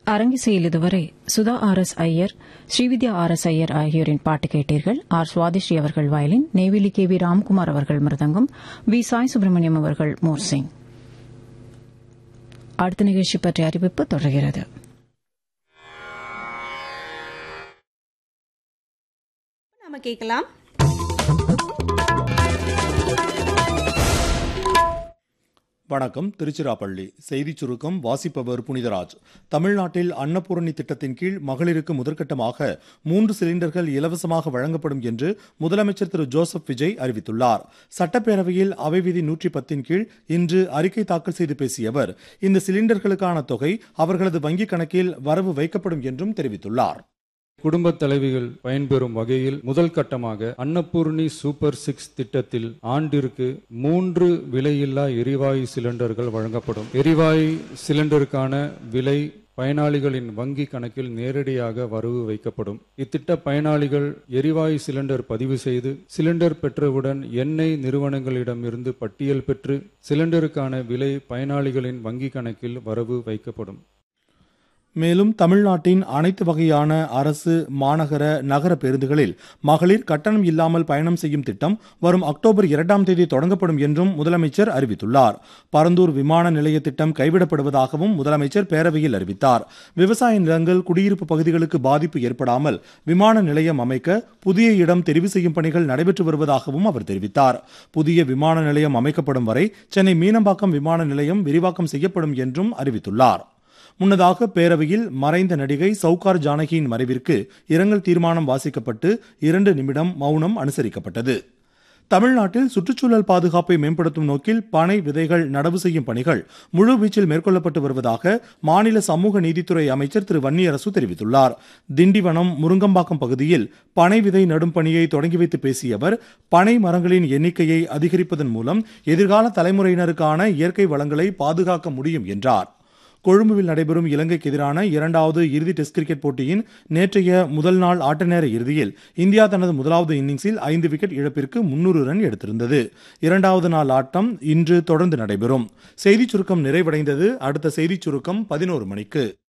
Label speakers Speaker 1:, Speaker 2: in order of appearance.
Speaker 1: அரங்கிசையில் இதுவரை Sudha R S Iyer Srividya R S Iyer ஆகியோரின் பாட்டு கேட்டீர்கள் ஆர் சுவாதிஸ்ரீ அவர்கள் violin Neyveli K V Ramkumar அவர்கள் மிருதங்கம் வி சாய் சுப்பிரமணியம் அவர்கள் மோர்சிங் அடுத்த நிகழ்ச்சி பற்றிய அறிவிப்பு தொடர்கிறது
Speaker 2: நாம கேட்கலாம்
Speaker 3: வணக்கம் திருச்சிராப்பள்ளி செய்திச் சுருக்கம் வாசிப்பவர் புனிதராஜ் தமிழ்நாட்டில் அன்னபூரணி திட்டத்தின் கீழ் மகளிருக்கு முதற்கட்டமாக மூன்று சிலிண்டர்கள் இலவசமாக வழங்கப்படும் என்று முதலமைச்சர் திரு ஜோசப் விஜய் அறிவித்துள்ளார் சட்டப்பேரவையில் அவை விதி நூற்றி பத்தின் கீழ் இன்று அறிக்கை தாக்கல் செய்து பேசிய அவர் இந்த சிலிண்டர்களுக்கான தொகை அவர்களது வங்கிக் கணக்கில் வரவு வைக்கப்படும் என்றும் தெரிவித்துள்ளார்
Speaker 4: குடும்பத் தலைவிகள் பயன்பெறும் வகையில் முதல் கட்டமாக அன்னபூர்ணி சூப்பர் சிக்ஸ் திட்டத்தில் ஆண்டிற்கு மூன்று விலையில்லா எரிவாயு சிலிண்டர்கள் வழங்கப்படும் எரிவாயு சிலிண்டருக்கான விலை பயனாளிகளின் வங்கி கணக்கில் நேரடியாக வரவு வைக்கப்படும் இத்திட்ட பயனாளிகள் எரிவாயு சிலிண்டர் பதிவு செய்து சிலிண்டர் பெற்றவுடன் எண்ணெய் நிறுவனங்களிடமிருந்து பட்டியல் பெற்று சிலிண்டருக்கான விலை பயனாளிகளின் வங்கி கணக்கில் வரவு வைக்கப்படும்
Speaker 3: மேலும் தமிழ்நாட்டின் அனைத்து வகையான அரசு மாநகர நகர பேருந்துகளில் மகளிர் கட்டணம் இல்லாமல் பயணம் செய்யும் திட்டம் வரும் அக்டோபர் இரண்டாம் தேதி தொடங்கப்படும் என்றும் முதலமைச்சர் அறிவித்துள்ளார் பரந்தூர் விமான நிலைய திட்டம் கைவிடப்படுவதாகவும் முதலமைச்சர் பேரவையில் அறிவித்தார் விவசாய நிலங்கள் குடியிருப்பு பகுதிகளுக்கு பாதிப்பு ஏற்படாமல் விமான நிலையம் அமைக்க புதிய இடம் தெரிவு செய்யும் பணிகள் நடைபெற்று வருவதாகவும் அவர் தெரிவித்தார் புதிய விமான நிலையம் அமைக்கப்படும் வரை சென்னை மீனம்பாக்கம் விமான நிலையம் விரிவாக்கம் செய்யப்படும் என்றும் அறிவித்துள்ளார் முன்னதாக பேரவையில் மறைந்த நடிகை சவுகார் ஜானகியின் மறைவிற்கு இரங்கல் தீர்மானம் வாசிக்கப்பட்டு இரண்டு நிமிடம் மௌனம் அனுசரிக்கப்பட்டது தமிழ்நாட்டில் சுற்றுச்சூழல் பாதுகாப்பை மேம்படுத்தும் நோக்கில் பனை விதைகள் நடவு செய்யும் பணிகள் முழுவீச்சில் மேற்கொள்ளப்பட்டு வருவதாக மாநில சமூக நீதித்துறை அமைச்சர் திரு வன்னியரசு தெரிவித்துள்ளார் திண்டிவனம் முருங்கம்பாக்கம் பகுதியில் பனை விதை நடும் பணியை தொடங்கி வைத்து பேசிய அவர் பனை மரங்களின் எண்ணிக்கையை அதிகரிப்பதன் மூலம் எதிர்கால தலைமுறையினருக்கான இயற்கை வளங்களை பாதுகாக்க முடியும் என்றார் கொழும்புவில் நடைபெறும் இலங்கைக்கு எதிரான இரண்டாவது இறுதி டெஸ்ட் கிரிக்கெட் போட்டியின் நேற்றைய முதல் நாள் ஆட்ட நேர இறுதியில் இந்தியா தனது முதலாவது இன்னிங்ஸில் ஐந்து விக்கெட் இழப்பிற்கு முன்னூறு ரன் எடுத்திருந்தது இரண்டாவது நாள் ஆட்டம் இன்று தொடர்ந்து நடைபெறும் செய்திச் சுருக்கம் நிறைவடைந்தது அடுத்த செய்திச் சுருக்கம் பதினோரு மணிக்கு